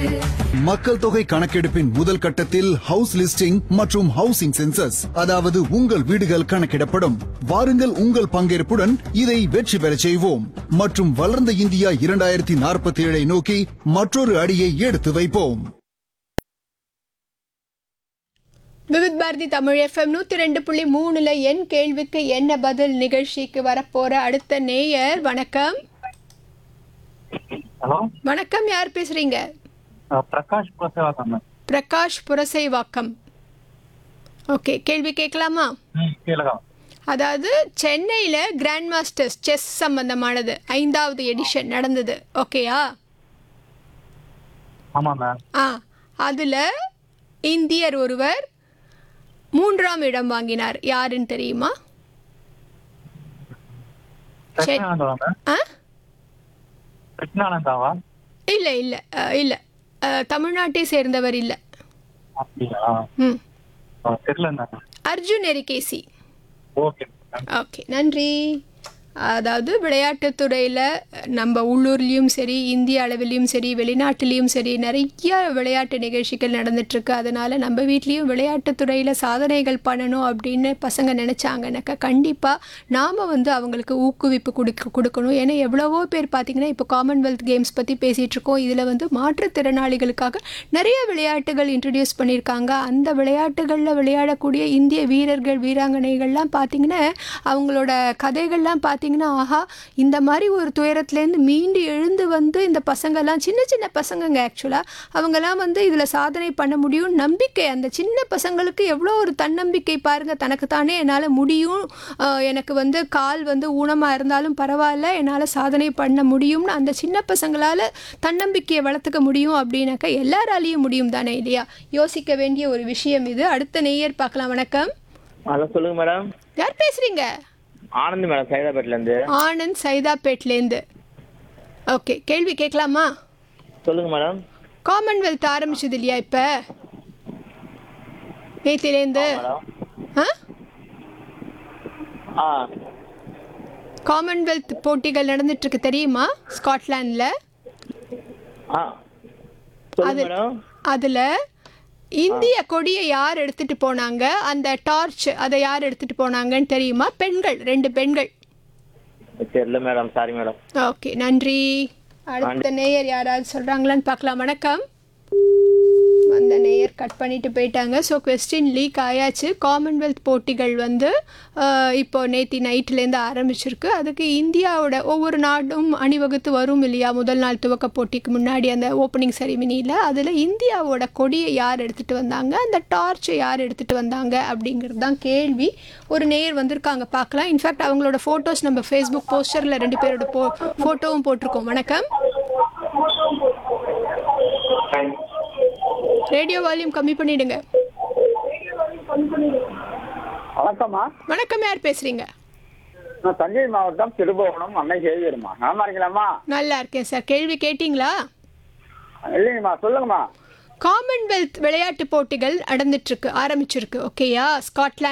மக்கள் தொகை கணக்கெடுப்பின் முதல் கட்டத்தில் ஹவுஸ் லிஸ்டிங் மற்றும் ஹவுசிங் சென்சஸ் அதாவது உங்கள் வீடுகள் கணக்கிடப்படும் வாருங்கள் உங்கள் பங்கேற்புடன் இதை வெற்றி பெறச் செய்வோம் மற்றும் வளர்ந்த இந்தியா இரண்டாயிரத்தி நாற்பத்தி ஏழை நோக்கி மற்றொரு அடியை எடுத்து வைப்போம் விவித் பாரதி தமிழ் எஃப்எம் நூத்தி ரெண்டு புள்ளி மூணுல என் கேள்விக்கு என்ன பதில் நிகழ்ச்சிக்கு வரப்போற அடுத்த நேயர் வணக்கம் ஹலோ வணக்கம் யார் பேசுறீங்க பிரகாஷ் பிரசவாக்கம் மேம் பிரகாஷ் புரசைவாக்கம் ஓகே கேள்வி கேட்கலாமா ம் கேளுங்க அதாவது சென்னையில் கிராண்ட் மாஸ்டர்ஸ் செஸ் சம்பந்தமானது ஐந்தாவது எடிஷன் நடந்தது ஓகேயா ஆமாம் மேம் ஆ அதில் இந்தியர் ஒருவர் மூன்றாம் இடம் வாங்கினார் யாருன்னு தெரியுமா சரி. பிரக்னானந்தாவா மேம் ஆ பிரக்னானந்தாவா இல்லை இல்லை இல்லை தமிழ்நாட்டை சேர்ந்தவர் இல்லை அப்படியா ம் ஆ, தெரியல ma'am Arjun Erigaisi okay ma'am okay நன்றி அதாவது விளையாட்டுத் துறையில் நம்ம உள்ளூர்லேயும் சரி இந்திய அளவிலையும் சரி வெளிநாட்டிலையும் சரி நிறைய விளையாட்டு நிகழ்ச்சிகள் நடந்துட்டுருக்கு அதனால் நம்ம வீட்லேயும் விளையாட்டுத் துறையில் சாதனைகள் பண்ணணும் அப்படின்னு பசங்க நினச்சாங்கனாக்கா கண்டிப்பாக நாம் வந்து அவங்களுக்கு ஊக்குவிப்பு கொடுக்க கொடுக்கணும் ஏன்னா எவ்வளவோ பேர் பார்த்திங்கன்னா இப்போ காமன்வெல்த் கேம்ஸ் பற்றி பேசிகிட்டு இருக்கோம் இதில் வந்து மாற்றுத்திறனாளிகளுக்காக நிறைய விளையாட்டுகள் இன்ட்ரடியூஸ் பண்ணியிருக்காங்க அந்த விளையாட்டுகளில் விளையாடக்கூடிய இந்திய வீரர்கள் வீராங்கனைகள்லாம் பார்த்திங்கன்னா அவங்களோட கதைகள்லாம் பார்த்திங்கன்னா ஆஹா இந்த மாதிரி ஒரு துயரத்துலேருந்து மீண்டு எழுந்து வந்து இந்த பசங்கள்லாம் சின்ன சின்ன பசங்கங்க ஆக்சுவலாக அவங்கெல்லாம் வந்து இதில் சாதனை பண்ண முடியும் நம்பிக்கை அந்த சின்ன பசங்களுக்கு எவ்வளோ ஒரு தன்னம்பிக்கை பாருங்கள் தனக்கு தானே என்னால் முடியும் ஆஹ் எனக்கு வந்து கால் வந்து ஊனமாக இருந்தாலும் பரவாயில்ல என்னால் சாதனை பண்ண முடியும்னு அந்த சின்ன பசங்களால் தன்னம்பிக்கையை வளர்த்துக்க முடியும் அப்படின்னாக்கா எல்லாராலையும் முடியும் தானே இல்லையா யோசிக்க வேண்டிய ஒரு விஷயம் இது அடுத்த நேயர் பார்க்கலாம் வணக்கம் ஹலோ சொல்லுங்க மேடம் யார் பேசுறீங்க ஆனந்த் மேடம் சைதாபேட்ல இருந்து ஆனந்த் சைதாப்பேட்லேருந்து ஓகே கேள்வி கேட்கலாமா சொல்லுங்க மேடம் காமன்வெல்த் ஆரம்பிச்சது இல்லையா இப்போ நேத்திலேருந்து மேடம் ஆ ஆ காமன்வெல்த் போட்டிகள் நடந்துட்டு இருக்கு தெரியுமா ஸ்காட்லாண்டில் ஆ சொல்லுங்க அது மேடம் அதில் இந்திய கொடியை யார் எடுத்துட்டு போனாங்க அந்த டார்ச் அதை யார் எடுத்துட்டு போனாங்கன்னு தெரியுமா பெண்கள் ரெண்டு பெண்கள் தெரியல மேடம் சாரி மேடம் ஓகே நன்றி அடுத்த நேயர் யாராவது சொல்கிறாங்களான்னு பார்க்கலாம் வணக்கம் அந்த நேயர் கட் பண்ணிட்டு போயிட்டாங்க ஸோ கொஸ்டின் லீக் ஆயாச்சு காமன்வெல்த் போட்டிகள் வந்து அஹ், இப்போ நேத்தி நைட்லேருந்து ஆரம்பிச்சிருக்கு அதுக்கு இந்தியாவோட ஒவ்வொரு நாடும் அணிவகுத்து வரும் இல்லையா முதல் நாள் துவக்க போட்டிக்கு முன்னாடி அந்த ஓப்பனிங் செரிமனியில் அதில் இந்தியாவோட கொடியை யார் எடுத்துகிட்டு வந்தாங்க அந்த டார்ச்சை யார் எடுத்துகிட்டு வந்தாங்க அப்படிங்கிறது தான் கேள்வி ஒரு நேயர் வந்திருக்காங்க பார்க்கலாம் இன்ஃபேக்ட் அவங்களோட ஃபோட்டோஸ் நம்ம ஃபேஸ்புக் போஸ்டரில் ரெண்டு பேரோட போ ஃபோட்டோவும் போட்டிருக்கோம் வணக்கம் ரேடியோ வால்யூம் கம்மி பண்ணிடுங்க வணக்கம்மா வணக்கம் யார் பேசுறீங்க நான் தஞ்சை மாவட்டம் திருபுவனம் அன்னை சேவியர்மா நலமா இருக்கலாமா நல்லா இருக்கேன் சார் கேள்வி கேட்டிங்களா இல்லைங்கம்மா சொல்லுங்கம்மா காமன்வெல்த் விளையாட்டு போட்டிகள் நடந்துட்டு இருக்கு ஆரம்பிச்சிருக்கு ஓகேயா ஸ்காட்லாந்து